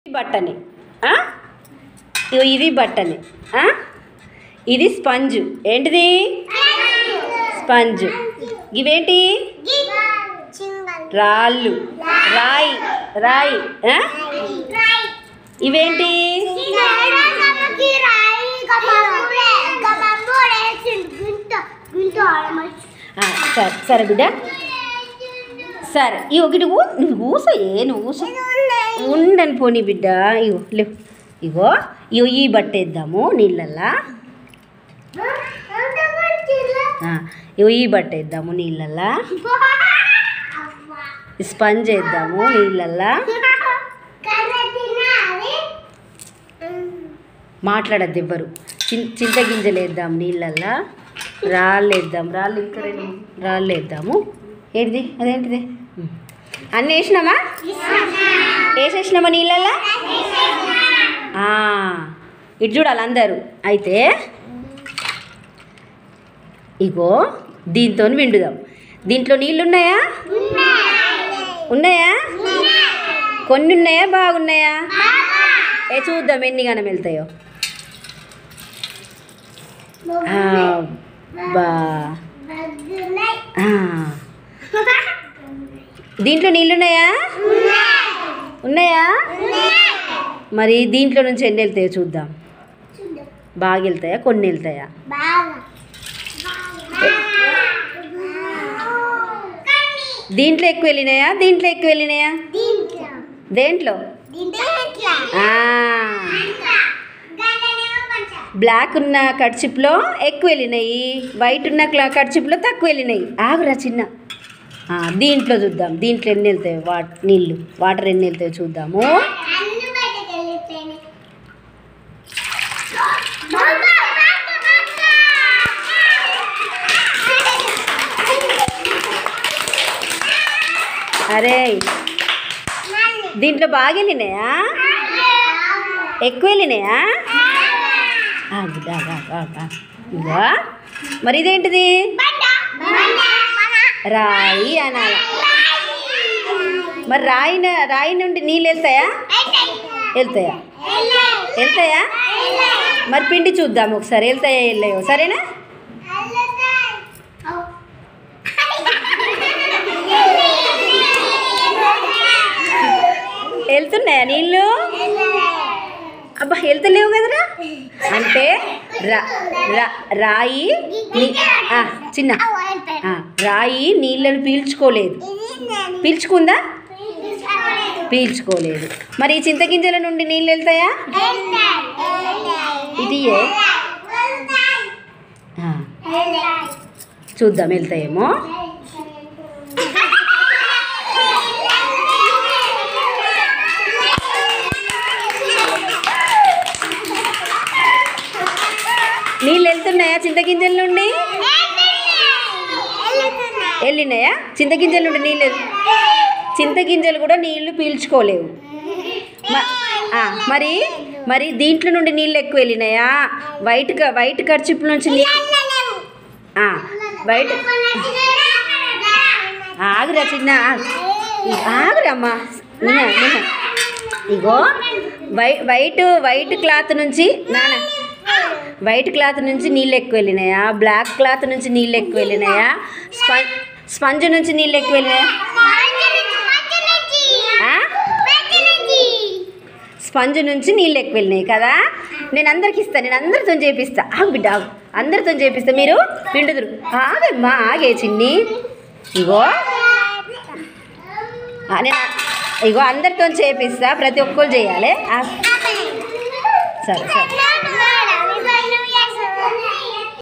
బట్టని ఆ? ఇగో ఇది బట్టని ఆ? ఇది స్పంజ్ ఏంటిది స్పంజ్ ఇవేంటి రాళ్ళు రాయి రాయి ఆ? ఇవేంటి ఆ, సరే సరే బిడ్డ సరే ఈ ఒకటి ఊ- నువ్వు కూసో ఏ నువ్వు కూసో ఉండని పోనీ బిడ్డ ఇగో లేవు ఇగో ఇగో ఈ బట్ట వేద్దాము నీళ్ళల్లా ఆ, ఇగో ఈ బట్ట వేద్దాము నీళ్ళల్లా ఈ స్పంజ్ వేద్దాము నీళ్ళల్లా మాట్లాడద్దు ఎవ్వరు చిన్ చింతగింజలు వేద్దాం నీళ్ళల్లా రాళ్ళు వేద్దాం రాళ్ళు ఇంకా రెండు రాళ్ళు వేద్దాము ఏంటిది అదేంటిది ఉమ్. అన్నీ వేసినామా వేసేసినామా నీళ్ళల్లా ఆ, ఇటు చూడాలి అందరూ అయితే ఇగో దీంతో విండుదాం దీంట్లో నీళ్ళు ఉన్నాయా ఉన్నాయా కొన్ని ఉన్నాయా బాగున్నాయా ఏ చూద్దాం ఎన్ని గణం వెళ్తాయో ఆ, బా ఆ. దీంట్లో నీళ్ళు ఉన్నాయా ఉన్నాయా మరి దీంట్లో నుంచి ఎన్ని వెళ్తాయో చూద్దాం బాగా వెళ్తాయా కొన్ని వెళ్తాయా దీంట్లో ఎక్కువ వెళ్ళినాయా దీంట్లో ఎక్కువ వెళ్ళినాయా దేంట్లో ఆ, బ్లాక్ ఉన్న కడ్చిప్లో ఎక్కువ వెళ్ళినాయి వైట్ ఉన్న క్లా- కడ్చిప్లో తక్కువ వెళ్ళినాయి ఆగురా చిన్న ఆ, దీంట్లో చూద్దాం దీంట్లో ఎన్ని వెళ్తాయో వా నీళ్ళు వాటర్ ఎన్ని వెళ్తాయో చూద్దాము అరే దీంట్లో బాగా వెళ్ళినాయా ఎక్కువ వెళ్ళినాయా ఆ, గుడ్డ, ఆ, ఆ, ఆ. ఇదిగో మరి ఇదేంటిది రాయి అనాల మరి రాయి న- రాయి నుండి నీళ్ళు వెళ్తాయా వెళ్తాయా వెళ్తాయా మరి పిండి చూద్దాం ఒకసారి వెళ్తాయా వెళ్ళాయో సరేనా వెళ్తున్నాయా నీళ్ళు అబ్బా వెళ్తలేవు కదరా అంటే రా రా- రాయి నీ- ఆ, చిన్న ఆ, రాయి నీళ్ళను పీల్చుకోలేదు పీల్చుకుందా పీల్చుకోలేదు మరి ఈ చింతగింజల నుండి నీళ్ళు వెళ్తాయా ఇది ఏ? ఆ, చూద్దాం వెళ్తాయేమో నీళ్ళు వెళ్తున్నాయా చింతగింజల నుండి వెళ్ళినాయా చింతగింజల నుండి నీళ్ళు వెళ్- చింతగింజలు కూడా నీళ్లు పీల్చుకోలేవు మ- ఆ, మరి మరి దీంట్లో నుండి నీళ్ళు ఎక్కువ వెళ్ళినాయా వైట్ క- వైట్ ఖర్చిప్ నుంచి నీ ఆ, వైట్ ఆగురా చిన్న ఆగు. ఈ- ఆగురమ్మా నిన్న నిన్న ఇగో వై వైట్ వైట్ క్లాత్ నుంచి నాన్న వైట్ క్లాత్ నుంచి నీళ్ళు ఎక్కువ వెళ్ళినాయా బ్లాక్ క్లాత్ నుంచి నీళ్ళు ఎక్కువ వెళ్ళినాయా స్పంజ్ స్పంజ్ నుంచి నీళ్ళు ఎక్కువ వెళ్ళినాయా ఆ? స్పంజ్ నుంచి నీళ్ళు ఎక్కువ వెళ్ళినాయి కదా నేను అందరికి ఇస్తాను నేను అందరితో చేపిస్తా ఆగు బిడ్డ ఆగు అందరితో చేపిస్తా మీరు పిండుదురు ఆగమ్మా ఆగే చిన్ని ఇగో ఆ, నేను ఇగో అందరితో చేపిస్తా ప్రతి ఒక్కరు చేయాలి ఆ, సరే సరే